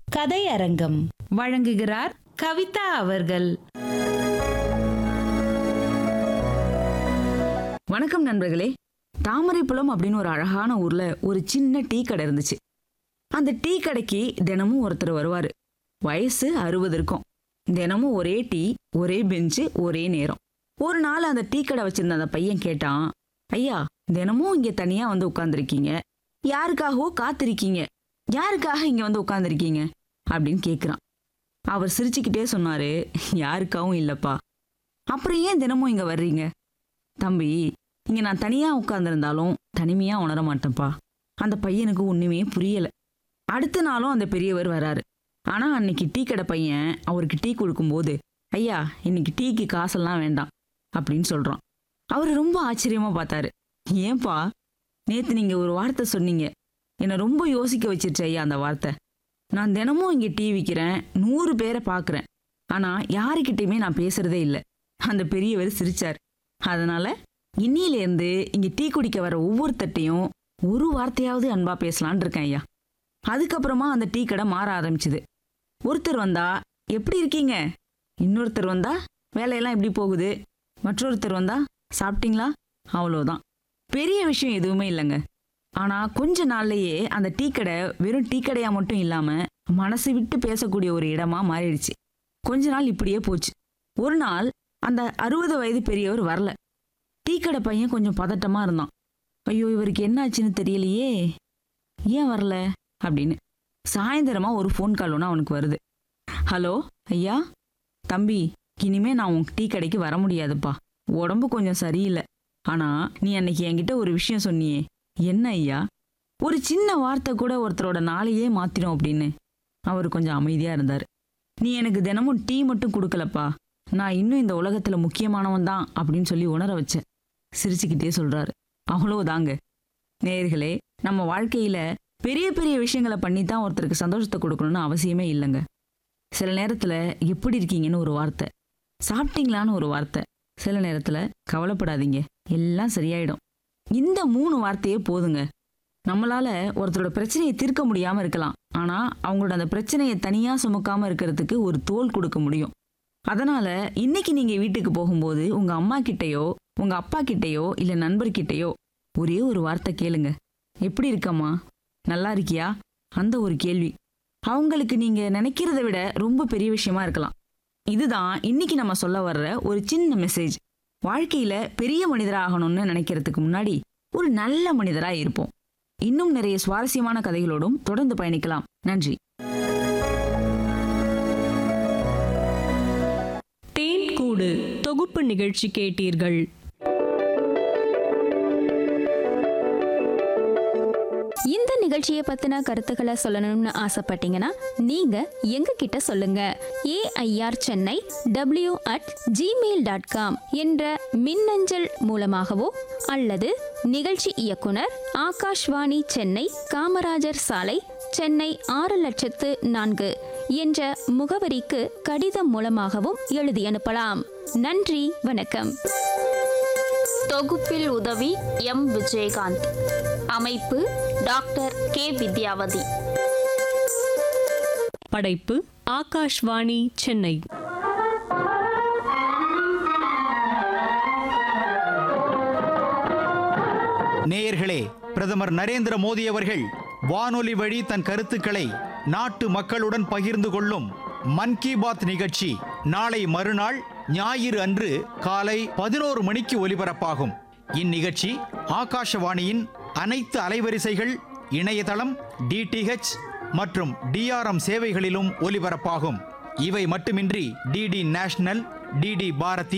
கதை அரங்கம் வழங்குகிறார் கவிதா அவர்கள் வணக்கம் நண்பர்களே தாமரைப்புலம் அப்படின்னு ஒரு அழகான ஊர்ல ஒரு சின்ன டீ கடை இருந்துச்சு அந்த டீ கடைக்கு தினமும் ஒருத்தர் வருவாரு வயசு அறுபது இருக்கும் தினமும் ஒரே டீ ஒரே பெஞ்சு ஒரே நேரம் ஒரு நாள் அந்த டீ கடை வச்சிருந்த அந்த பையன் கேட்டான் ஐயா தினமும் இங்க தனியா வந்து உட்கார்ந்திருக்கீங்க யாருக்காகவோ காத்திருக்கீங்க யாருக்காக இங்க வந்து உட்கார்ந்திருக்கீங்க அப்படின்னு கேக்குறான் அவர் சிரிச்சுக்கிட்டே சொன்னாரு யாருக்காகவும் இல்லப்பா அப்புறம் ஏன் தினமும் இங்க வர்றீங்க தம்பி இங்க நான் தனியா உட்கார்ந்திருந்தாலும் தனிமையா உணர மாட்டேன்ப்பா அந்த பையனுக்கு ஒண்ணுமே புரியல அடுத்த நாளும் அந்த பெரியவர் வராரு ஆனா அன்னைக்கு டீ கடை பையன் அவருக்கு டீ கொடுக்கும்போது ஐயா இன்னைக்கு டீக்கு காசெல்லாம் வேண்டாம் அப்படின்னு சொல்றான் அவர் ரொம்ப ஆச்சரியமா பார்த்தாரு ஏன்பா நேத்து நீங்க ஒரு வார்த்தை சொன்னீங்க என்னை ரொம்ப யோசிக்க வச்சிருச்சு ஐயா அந்த வார்த்தை நான் தினமும் இங்க டீ விற்கிறேன் நூறு பேரை பார்க்கறேன் ஆனா யாருக்கிட்டையுமே நான் பேசுறதே இல்லை அந்த பெரியவர் சிரிச்சார் அதனால இன்னிலேருந்து இங்க டீ குடிக்க வர ஒவ்வொருத்தட்டையும் ஒரு வார்த்தையாவது அன்பா பேசலான் இருக்கேன் ஐயா அதுக்கப்புறமா அந்த டீ கடை மாற ஆரம்பிச்சுது ஒருத்தர் வந்தா எப்படி இருக்கீங்க இன்னொருத்தர் வந்தா வேலையெல்லாம் எப்படி போகுது மற்றொருத்தர் வந்தா சாப்பிட்டீங்களா அவ்வளோதான் பெரிய விஷயம் எதுவுமே இல்லைங்க ஆனா கொஞ்ச நாள்லயே அந்த டீ கடை வெறும் டீ கடையா மட்டும் இல்லாம மனசு விட்டு பேசக்கூடிய ஒரு இடமா மாறிடுச்சு கொஞ்ச நாள் இப்படியே போச்சு ஒரு நாள் அந்த அறுபது வயது பெரியவர் வரல டீ கடை பையன் கொஞ்சம் பதட்டமா இருந்தான் ஐயோ இவருக்கு என்ன ஆச்சுன்னு தெரியலையே ஏன் வரல அப்படின்னு சாயந்தரமா ஒரு ஃபோன் கால் ஒன்று அவனுக்கு வருது ஹலோ ஐயா தம்பி இனிமே நான் உன் டீ கடைக்கு வர முடியாதுப்பா உடம்பு கொஞ்சம் சரியில்லை ஆனா நீ அன்னைக்கு என்கிட்ட ஒரு விஷயம் சொன்னியே என்ன ஐயா ஒரு சின்ன வார்த்தை கூட ஒருத்தரோட நாளையே மாத்திடும் அப்படின்னு அவர் கொஞ்சம் அமைதியா இருந்தார் நீ எனக்கு தினமும் டீ மட்டும் கொடுக்கலப்பா நான் இன்னும் இந்த உலகத்துல முக்கியமானவன் தான் அப்படின்னு சொல்லி உணர வச்சேன் சிரிச்சுக்கிட்டே சொல்றாரு அவ்வளவுதாங்க நேர்களே நம்ம வாழ்க்கையில பெரிய பெரிய விஷயங்களை பண்ணி தான் ஒருத்தருக்கு சந்தோஷத்தை கொடுக்கணும்னு அவசியமே இல்லைங்க சில நேரத்துல எப்படி இருக்கீங்கன்னு ஒரு வார்த்தை சாப்பிட்டீங்களான்னு ஒரு வார்த்தை சில நேரத்துல கவலைப்படாதீங்க எல்லாம் சரியாயிடும் இந்த மூணு வார்த்தையே போதுங்க நம்மளால ஒருத்தரோட பிரச்சனையை தீர்க்க முடியாம இருக்கலாம் ஆனா அவங்களோட அந்த பிரச்சனையை தனியா சுமக்காம இருக்கிறதுக்கு ஒரு தோல் கொடுக்க முடியும் அதனால இன்னைக்கு நீங்க வீட்டுக்கு போகும்போது உங்க அம்மா கிட்டயோ உங்க அப்பா கிட்டயோ இல்ல நண்பர்கிட்டயோ ஒரே ஒரு வார்த்தை கேளுங்க எப்படி இருக்கம்மா நல்லா இருக்கியா அந்த ஒரு கேள்வி அவங்களுக்கு நீங்க நினைக்கிறத விட ரொம்ப பெரிய விஷயமா இருக்கலாம் இதுதான் இன்னைக்கு நம்ம சொல்ல வர்ற ஒரு சின்ன மெசேஜ் வாழ்க்கையில பெரிய மனிதரா ஆகணும்னு நினைக்கிறதுக்கு முன்னாடி ஒரு நல்ல மனிதரா இருப்போம் இன்னும் நிறைய சுவாரஸ்யமான கதைகளோடும் தொடர்ந்து பயணிக்கலாம் நன்றி தேன் கூடு தொகுப்பு நிகழ்ச்சி கேட்டீர்கள் இந்த நிகழ்ச்சியை பத்தின கருத்துக்களை சொல்லணும்னு ஆசைப்பட்டீங்கன்னா நீங்க எங்க கிட்ட சொல்லுங்க AIR Chennai W at Gmail dot com என்ற மின்னஞ்சல் மூலமாகவோ அல்லது நிகழ்ச்சி இயக்குனர் ஆகாஷ்வாணி சென்னை காமராஜர் சாலை சென்னை ஆறு லட்சத்து நான்கு என்ற முகவரிக்கு கடிதம் மூலமாகவும் எழுதி அனுப்பலாம் நன்றி வணக்கம் தொகுப்பில் உதவி எம் விஜயகாந்த் அமைப்பு டாக்டர் கே வித்யாவதி படைப்பு ஆகாஷ்வாணி சென்னை நேயர்களே பிரதமர் நரேந்திர மோடி அவர்கள் வானொலி வழி தன் கருத்துக்களை நாட்டு மக்களுடன் பகிர்ந்து கொள்ளும் மன் கி பாத் நிகழ்ச்சி நாளை மறுநாள் ஞாயிறு அன்று காலை பதினோரு மணிக்கு ஒலிபரப்பாகும் இந்நிகழ்ச்சி ஆகாஷவாணியின் அனைத்து அலைவரிசைகள் இணையதளம் டிடிஹெச் மற்றும் டிஆர்எம் சேவைகளிலும் ஒலிபரப்பாகும் இவை மட்டுமின்றி டிடி நேஷனல் டிடி பாரதி